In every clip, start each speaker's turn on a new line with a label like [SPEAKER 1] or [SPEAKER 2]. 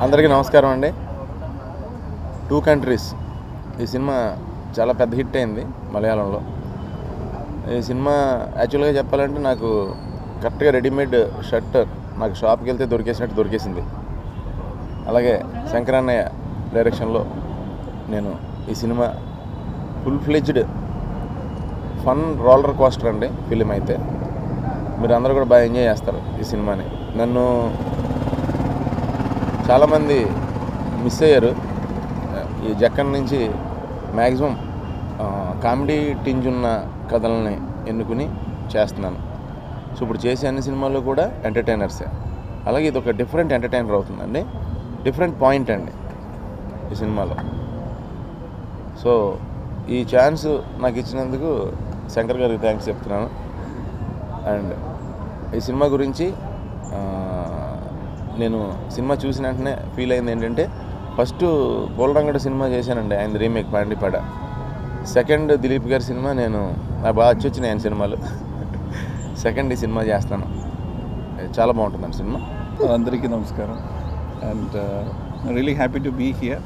[SPEAKER 1] అందరికీ నమస్కారం అండి టూ కంట్రీస్ ఈ సినిమా చాలా పెద్ద హిట్ అయింది మలయాళంలో ఈ సినిమా యాక్చువల్గా చెప్పాలంటే నాకు కరెక్ట్గా రెడీమేడ్ షర్ట్ నాకు షాప్కి వెళ్తే దొరికేసినట్టు దొరికేసింది అలాగే శంకరన్నయ్య డైరెక్షన్లో నేను ఈ cinema full fledged fun roller coaster అండి ఫిలిం అయితే మీరు అందరూ కూడా బాగా ఎంజాయ్ చేస్తారు ఈ సినిమాని నన్ను చాలామంది మిస్ అయ్యారు ఈ జక్కన్ నుంచి మ్యాక్సిమం కామెడీ టింజ్ ఉన్న కథలని ఎన్నుకుని చేస్తున్నాను సో ఇప్పుడు చేసే అన్ని సినిమాల్లో కూడా ఎంటర్టైనర్సే అలాగే ఇది ఒక డిఫరెంట్ ఎంటర్టైనర్ అవుతుందండి డిఫరెంట్ పాయింట్ అండి ఈ సినిమాలో సో ఈ ఛాన్స్ నాకు ఇచ్చినందుకు శంకర్ గారికి థ్యాంక్స్ చెప్తున్నాను అండ్ ఈ సినిమా గురించి ఆ, నేను సినిమా చూసిన వెంటనే ఫీల్ అయింది ఏంటంటే ఫస్ట్ పోలరంగడ సినిమా చేశానండి ఆయన రీమేక్ పాండిపాడ సెకండ్ దిలీప్ గారి సినిమా నేను నాకు బాగా వచ్చి వచ్చినాయి ఆయన సినిమాలు సెకండ్ ఈ సినిమా చేస్తాను చాలా బాగుంటుందండి సినిమా
[SPEAKER 2] అందరికీ నమస్కారం and really happy to be here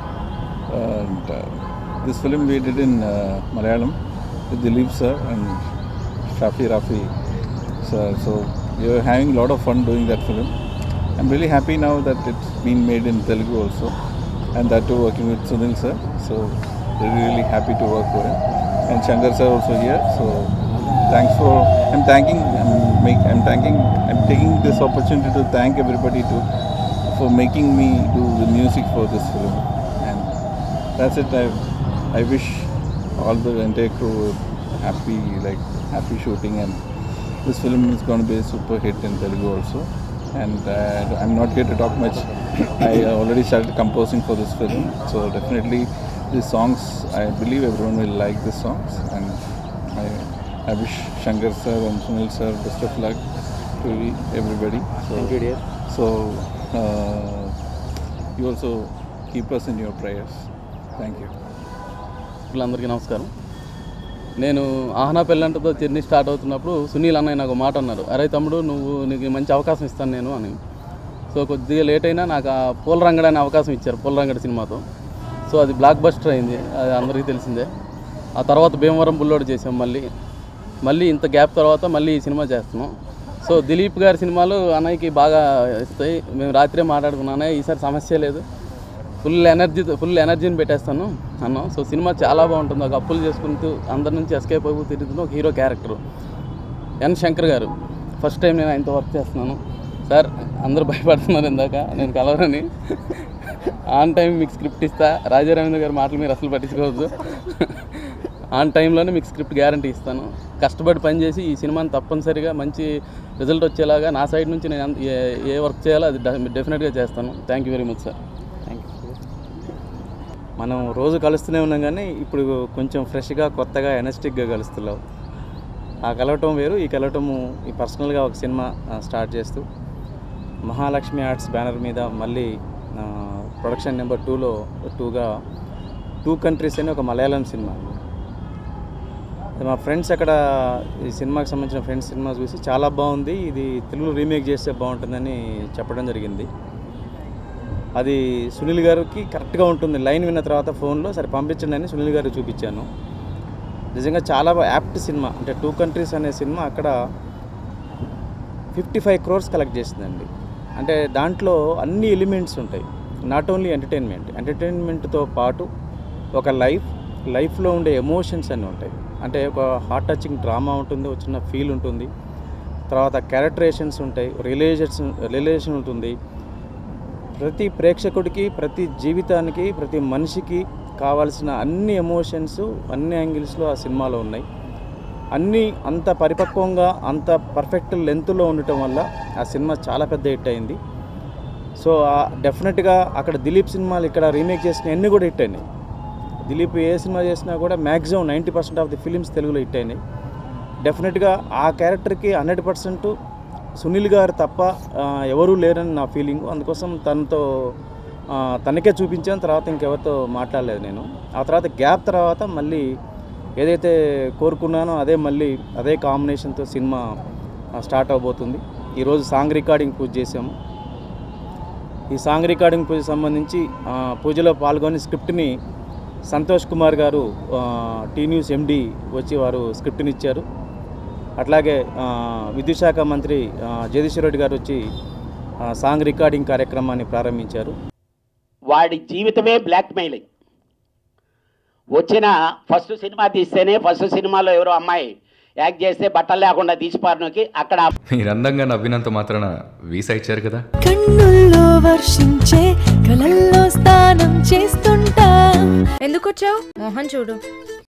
[SPEAKER 2] and this film we did in Malayalam with Dileep sir and Shafi Rafi sir so you're having lot of fun doing that film I'm really happy now that it's been made in Telugu also and that too working with Sunil sir so really happy to work for and Shankar sir also here so thanks for i'm thanking i'm make i'm thanking i'm taking this opportunity to thank everybody to for making me do the music for this film and that's it i i wish all the entire crew happy like happy shooting and this film is going to be a super hit in telugu also and uh, i'm not here to talk much i already started composing for this film so definitely these songs i believe everyone will like these songs and I, I wish Shankar sir and Sunil sir best of luck to everybody. So,
[SPEAKER 3] Thank you, dear.
[SPEAKER 2] So, uh, you also keep us in your prayers. Thank you.
[SPEAKER 3] అందరికీ నమస్కారం నేను ఆహనా పెళ్ళంటతో journey start అవుతున్నప్పుడు సునీల్ అన్నయ్య నాకు మాట అన్నారు అరే తమ్ముడు నువ్వు నీకు మంచి అవకాశం ఇస్తాను నేను అని సో కొద్దిగా లేట్ అయినా నాకు ఆ పూలరంగడ్ అనే అవకాశం ఇచ్చారు పూలరంగడ్ సినిమాతో సో అది బ్లాక్ బస్టర్ అయింది అది అందరికీ తెలిసిందే ఆ తర్వాత భీమవరం బుల్లోడు చేసాం మళ్ళీ మళ్ళీ ఇంత గ్యాప్ తర్వాత మళ్ళీ ఈ సినిమా చేస్తున్నాం సో దిలీప్ గారి సినిమాలు అన్నయ్యకి బాగా ఇస్తాయి మేము రాత్రే మాట్లాడుకున్నాం అన్నయ్య ఈసారి సమస్య లేదు ఫుల్ ఎనర్జీ ఫుల్ ఎనర్జీని పెట్టేస్తాను అన్నాం సో సినిమా చాలా బాగుంటుంది ఒక అప్పులు చేసుకుంటూ అందరి నుంచి ఎస్కేప్ అయిపో తిరుగుతున్న ఒక హీరో క్యారెక్టర్ ఎన్ శంకర్ గారు ఫస్ట్ టైం నేను ఆయనతో వర్క్ చేస్తున్నాను సార్ అందరూ భయపడుతున్నారు ఇందాక నేను కలవరని ఆన్ టైం మీకు స్క్రిప్ట్ ఇస్తా రాజా రవీంద్ర గారి మాటలు మీరు అసలు పట్టించుకోవద్దు ఆన్ టైంలోనే మీకు స్క్రిప్ట్ గ్యారంటీ ఇస్తాను కష్టపడి పనిచేసి ఈ సినిమాని తప్పనిసరిగా మంచి రిజల్ట్ వచ్చేలాగా నా సైడ్ నుంచి నేను ఎంత- ఏ ఏ వర్క్ చేయాలో అది డెఫినెట్గా చేస్తాను thank you very much sir thank you
[SPEAKER 4] మనం రోజు కలుస్తూనే ఉన్నాం కానీ ఇప్పుడు కొంచెం ఫ్రెష్గా కొత్తగా ఎనర్జెటిక్గా కలుస్తున్నాం ఆ కలవటం వేరు ఈ కలవటము ఈ పర్సనల్గా ఒక సినిమా ఆ, స్టార్ట్ చేస్తూ మహాలక్ష్మి ఆర్ట్స్ బ్యానర్ మీద మళ్ళీ ఆ, ప్రొడక్షన్ నెంబర్ టూలో టూగా టూ కంట్రీస్ అని ఒక మలయాళం సినిమా మా ఫ్రెండ్స్ అక్కడ ఈ సినిమాకి సంబంధించిన ఫ్రెండ్స్ సినిమా చూసి చాలా బాగుంది ఇది తెలుగులో రీమేక్ చేస్తే బాగుంటుందని చెప్పడం జరిగింది అది సునీల్ గారికి కరెక్ట్గా ఉంటుంది లైన్ విన్న తర్వాత ఫోన్లో సరే పంపించండి అని సునీల్ గారికి చూపించాను నిజంగా చాలా యాప్ట్ సినిమా అంటే టూ కంట్రీస్ అనే సినిమా అక్కడ ఫిఫ్టీ ఫైవ్ క్రోర్స్ కలెక్ట్ చేసిందండి అంటే దాంట్లో అన్ని ఎలిమెంట్స్ ఉంటాయి నాట్ ఓన్లీ ఎంటర్టైన్మెంట్ ఎంటర్టైన్మెంట్తో పాటు ఒక లైఫ్ లైఫ్లో ఉండే ఎమోషన్స్ అన్నీ ఉంటాయి అంటే ఒక హార్ట్ టచింగ్ డ్రామా ఉంటుంది ఒక చిన్న ఫీల్ ఉంటుంది తర్వాత క్యారెక్టరేషన్స్ ఉంటాయి రిలేషన్స్ రిలేషన్ ఉంటుంది ప్రతి ప్రేక్షకుడికి ప్రతి జీవితానికి ప్రతి మనిషికి కావాల్సిన అన్ని ఎమోషన్స్ అన్ని యాంగిల్స్లో ఆ సినిమాలో ఉన్నాయి అన్నీ అంత పరిపక్వంగా అంత పర్ఫెక్ట్ లెంత్లో ఉండటం వల్ల ఆ సినిమా చాలా పెద్ద హిట్ అయింది సో డెఫినెట్గా అక్కడ దిలీప్ సినిమాలు ఇక్కడ రీమేక్ చేసిన అన్నీ కూడా హిట్ అయినాయి దిలీప్ ఏ సినిమా చేసినా కూడా maximum ninety percent of the films తెలుగులో హిట్ అయినాయి డెఫినెట్గా ఆ క్యారెక్టర్కి హండ్రెడ్ పర్సెంట్ సునీల్ గారు తప్ప ఆ, ఎవరూ లేరని నా ఫీలింగ్ అందుకోసం తనతో ఆ, తనకే చూపించాను తర్వాత ఇంకెవరితో మాట్లాడలేదు నేను ఆ తర్వాత గ్యాప్ తర్వాత మళ్ళీ ఏదైతే కోరుకున్నానో అదే మళ్ళీ అదే కాంబినేషన్తో సినిమా ఆ, స్టార్ట్ అవబోతుంది ఈరోజు సాంగ్ రికార్డింగ్ పూజ చేసాము ఈ సాంగ్ రికార్డింగ్ పూజ సంబంధించి ఆ, పూజలో పాల్గొని స్క్రిప్ట్ని సంతోష్ కుమార్ గారు ఆ, టీ న్యూస్ ఎండి వచ్చి వారు స్క్రిప్ట్ని ఇచ్చారు అట్లాగే ఆ, విద్యుత్ శాఖ మంత్రి ఆ, జగదీశ్వర్ రెడ్డి గారు వచ్చి ఆ, సాంగ్ రికార్డింగ్ కార్యక్రమాన్ని ప్రారంభించారు
[SPEAKER 5] వాడి జీవితమే బ్లాక్మెయిలింగ్ వచ్చిన ఫస్ట్ సినిమా తీస్తేనే ఫస్ట్ సినిమాలో ఎవరో అమ్మాయి యాక్ట్ చేస్తే బట్టలు లేకుండా తీసిపారునోకి అక్కడ
[SPEAKER 6] మీరు అందంగా నవ్వినంత మాత్రాన వీసా ఇచ్చారు కదా
[SPEAKER 7] కన్నుల్లో వర్షించే కలల్లో స్నానం చేస్తుంటా
[SPEAKER 8] ఎందుకొచ్చావు మోహన్ చూడు